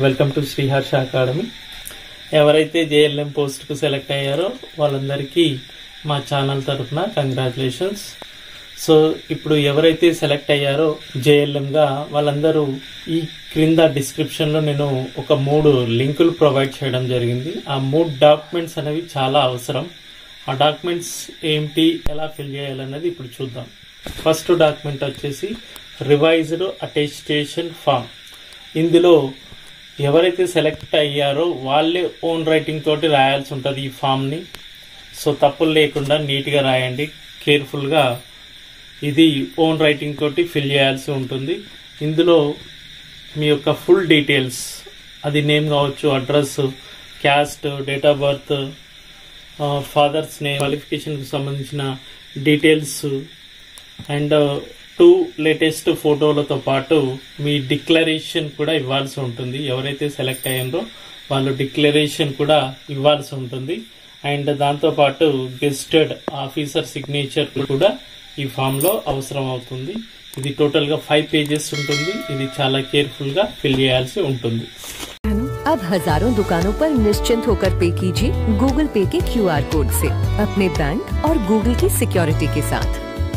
welcome to Sriharsha academy ఎవరైతే JLM పోస్ట్కు select అయ్యారో వాళ్ళందరికీ మా ఛానల్ తరఫున కంగ్రాచులేషన్స్ సో ఇప్పుడు ఎవరైతే సెలెక్ట్ అయ్యారో జేఎల్ఎంగా వాళ్ళందరూ ఈ క్రింద డిస్క్రిప్షన్లో నేను ఒక మూడు లింకులు ప్రొవైడ్ చేయడం జరిగింది ఆ మూడు డాక్యుమెంట్స్ అనేవి చాలా అవసరం ఆ డాక్యుమెంట్స్ ఏంటి ఎలా ఫిల్ చేయాలన్నది ఇప్పుడు చూద్దాం ఫస్ట్ డాక్యుమెంట్ వచ్చేసి రివైజ్డ్ అటెస్టేషన్ ఫామ్ ఇందులో ఎవరైతే సెలెక్ట్ అయ్యారో వాళ్ళే ఓన్ రైటింగ్ తోటి రాయాల్సి ఉంటుంది ఈ ఫామ్ని సో తప్పులు లేకుండా నీట్గా రాయండి కేర్ఫుల్గా ఇది ఓన్ రైటింగ్ తోటి ఫిల్ చేయాల్సి ఉంటుంది ఇందులో మీ యొక్క ఫుల్ డీటెయిల్స్ అది నేమ్ కావచ్చు address caste date of birth father's name క్వాలిఫికేషన్కి సంబంధించిన డీటెయిల్స్ అండ్ టూ లేటెస్ట్ ఫోటోలతో పాటు మీ డిక్లరేషన్ కూడా ఇవ్వాల్సి ఉంటుంది ఎవరైతే సెలెక్ట్ అయ్యారో వాళ్ళు డిక్లరేషన్ కూడా ఇవ్వాల్సి ఉంటుంది అండ్ దాంతో పాటు గెస్టెడ్ ఆఫీసర్ సిగ్నేచర్ కూడా ఈ ఫామ్ లో అవసరం అవుతుంది ఇది టోటల్ గా ఫైవ్ పేజెస్ ఉంటుంది ఇది చాలా కేర్ఫుల్ గా ఫిల్ చేయాల్సి ఉంటుంది अब हजारों दुकानों पर निश्चिंत होकर पे कीजिए गूगल पे के क्यूआर कोड से अपने बैंक और गूगल की सिक्योरिटी के साथ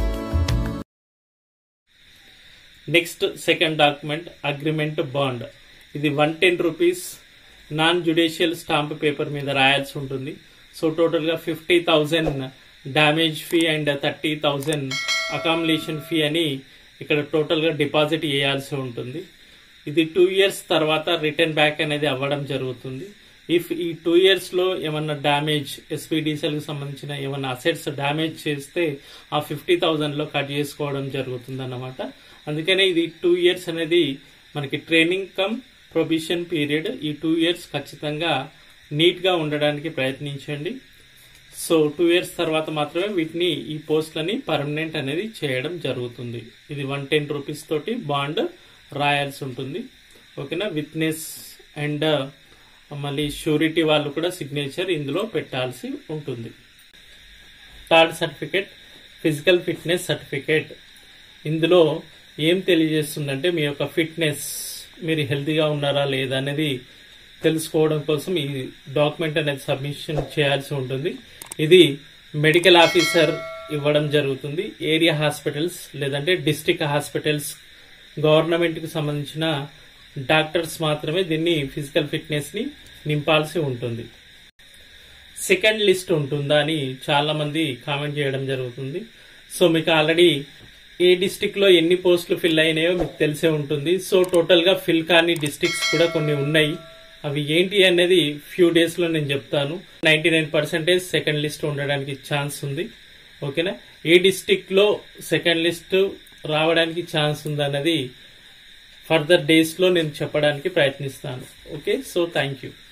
next second document agreement bond ఇది one ten rupees non judicial stamp paper మీద రాయాల్సి ఉంటుంది సో టోటల్ గా fifty thousand damage fee and thirty thousand accommodation fee అని ఇక్కడ టోటల్ గా డిపాజిట్ చేయాల్సి ఉంటుంది ఇది టూ ఇయర్స్ తర్వాత రిటర్న్ బ్యాక్ అనేది అవ్వడం జరుగుతుంది ఇఫ్ ఈ టూ ఇయర్స్ లో ఏమన్నా డ్యామేజ్ ఎస్పీడీసీఎల్ కి సంబంధించిన ఏమన్నా అసెట్స్ డ్యామేజ్ చేస్తే ఆ ఫిఫ్టీ థౌజండ్ లో కట్ చేసుకోవడం జరుగుతుంది అన్నమాట అందుకనే ఇది టూ ఇయర్స్ అనేది మనకి ట్రైనింగ్ కమ్ ప్రొబిషన్ పీరియడ్ ఈ టూ ఇయర్స్ ఖచ్చితంగా నీట్ గా ఉండడానికి ప్రయత్నించండి సో టూ ఇయర్స్ తర్వాత మాత్రమే వీటిని ఈ పోస్ట్లని పర్మనెంట్ అనేది చేయడం జరుగుతుంది ఇది వన్ టెన్ రూపీస్ తోటి బాండ్ రాయాల్సి ఉంటుంది ఓకేనా విత్నెస్ అండ్ మళ్ళీ షూరిటీ వాళ్ళు కూడా సిగ్నేచర్ ఇందులో పెట్టాల్సి ఉంటుంది third certificate physical fitness certificate ఇందులో ఏం తెలియజేస్తుందంటే మీ యొక్క ఫిట్నెస్ మీరు హెల్తీగా ఉన్నారా లేదా అనేది తెలుసుకోవడం కోసం ఈ డాక్యుమెంట్ అనేది సబ్మిషన్ చేయాల్సి ఉంటుంది ఇది మెడికల్ ఆఫీసర్ ఇవ్వడం జరుగుతుంది ఏరియా హాస్పిటల్స్ లేదంటే డిస్టిక్ హాస్పిటల్స్ గవర్నమెంట్ కి సంబంధించిన డాక్టర్స్ మాత్రమే దీన్ని ఫిజికల్ ఫిట్నెస్ ని నింపాల్సి ఉంటుంది సెకండ్ లిస్ట్ ఉంటుందా అని చాలా మంది కామెంట్ చేయడం జరుగుతుంది సో మీకు ఆల్రెడీ ఏ డిస్టిక్ లో ఎన్ని పోస్టులు ఫిల్ అయినాయో మీకు తెలిసే ఉంటుంది సో టోటల్ గా ఫిల్ కాని డిస్టిక్స్ కూడా కొన్ని ఉన్నాయి అవి ఏంటి అనేది ఫ్యూ డేస్ లో నేను చెప్తాను ninety nine percentage second list ఉండడానికి ఛాన్స్ ఉంది ఓకేనా ఏ డిస్టిక్ లో సెకండ్ లిస్ట్ రావడానికి ఛాన్స్ ఉంది అన్నది ఫర్దర్ డేస్ లో నేను చెప్పడానికి ప్రయత్నిస్తాను ఓకే సో థ్యాంక్ యూ